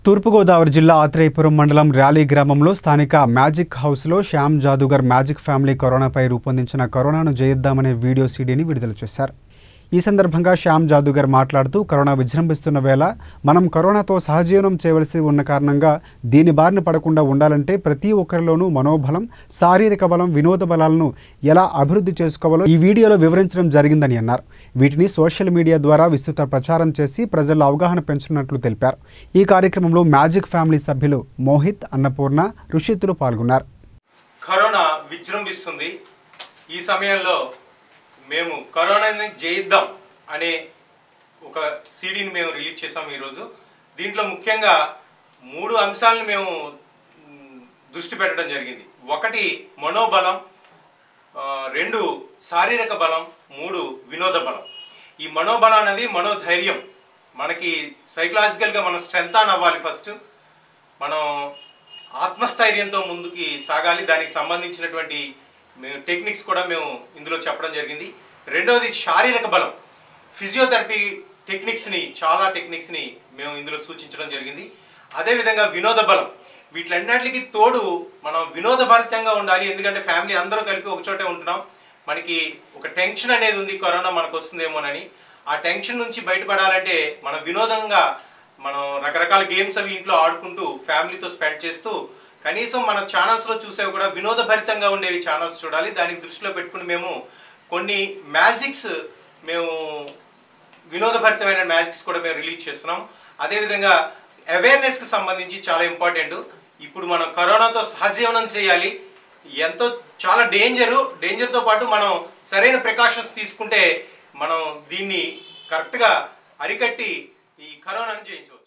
తూర్పుగోదావరి జిల్లా ఆత్రేయపురం మండలం ర్యాలీ గ్రామంలో స్థానిక మ్యాజిక్ హౌస్లో శ్యామ్ జాదుగర్ మ్యాజిక్ ఫ్యామిలీ కరోనాపై రూపొందించిన కరోనాను జయిద్దామనే వీడియో సీడీని విడుదల చేశారు ఈ సందర్భంగా శ్యామ్ జాదుగర్ మాట్లాడుతూ కరోనా విజృంభిస్తున్న వేళ మనం కరోనాతో సహజీవనం చేయవలసి ఉన్న కారణంగా దీని బారిన పడకుండా ఉండాలంటే ప్రతి ఒక్కరిలోనూ మనోబలం శారీరక బలం వినోద బలాలను ఎలా అభివృద్ధి చేసుకోవాలో ఈ వీడియోలో వివరించడం జరిగిందని అన్నారు వీటిని సోషల్ మీడియా ద్వారా విస్తృత ప్రచారం చేసి ప్రజల్లో అవగాహన పెంచుతున్నట్లు తెలిపారు ఈ కార్యక్రమంలో మ్యాజిక్ ఫ్యామిలీ సభ్యులు మోహిత్ అన్నపూర్ణ ఋషిత్తులు పాల్గొన్నారు కరోనా విజృంభిస్తుంది ఈ సమయంలో మేము కరోనాని జయిద్దాం అనే ఒక సీడీని మేము రిలీజ్ చేసాం ఈరోజు దీంట్లో ముఖ్యంగా మూడు అంశాలను మేము మ్, దృష్టి పెట్టడం జరిగింది ఒకటి మనోబలం ఆ, రెండు శారీరక బలం మూడు వినోద బలం ఈ మనోబలం అనేది మనోధైర్యం మనకి సైకలాజికల్గా మనం స్ట్రెంత్ ఆన్ అవ్వాలి ఫస్ట్ మనం ఆత్మస్థైర్యంతో ముందుకి సాగాలి దానికి సంబంధించినటువంటి మేము టెక్నిక్స్ కూడా మేము ఇందులో చెప్పడం జరిగింది రెండవది శారీరక బలం ఫిజియోథెరపీ టెక్నిక్స్ని చాలా టెక్నిక్స్ని మేము ఇందులో సూచించడం జరిగింది అదేవిధంగా వినోద బలం వీటిలన్నిటికి తోడు మనం వినోదభరితంగా ఉండాలి ఎందుకంటే ఫ్యామిలీ అందరూ కలిపి ఒక చోటే ఉంటున్నాం మనకి ఒక టెన్షన్ అనేది ఉంది కరోనా మనకు వస్తుందేమోనని ఆ టెన్షన్ నుంచి బయటపడాలంటే మనం వినోదంగా మనం రకరకాల గేమ్స్ అవి ఇంట్లో ఆడుకుంటూ ఫ్యామిలీతో స్పెండ్ చేస్తూ కనీసం మన ఛానల్స్లో చూసేవి కూడా వినోదభరితంగా ఉండేవి ఛానల్స్ చూడాలి దానికి దృష్టిలో పెట్టుకుని మేము కొన్ని మ్యాజిక్స్ మేము వినోదభరితమైన మ్యాజిక్స్ కూడా మేము రిలీజ్ చేస్తున్నాం అదేవిధంగా అవేర్నెస్కి సంబంధించి చాలా ఇంపార్టెంట్ ఇప్పుడు మనం కరోనాతో సహజీవనం చేయాలి ఎంతో చాలా డేంజరు డేంజర్తో పాటు మనం సరైన ప్రికాషన్స్ తీసుకుంటే మనం దీన్ని కరెక్ట్గా అరికట్టి ఈ కరోనాను జయించవచ్చు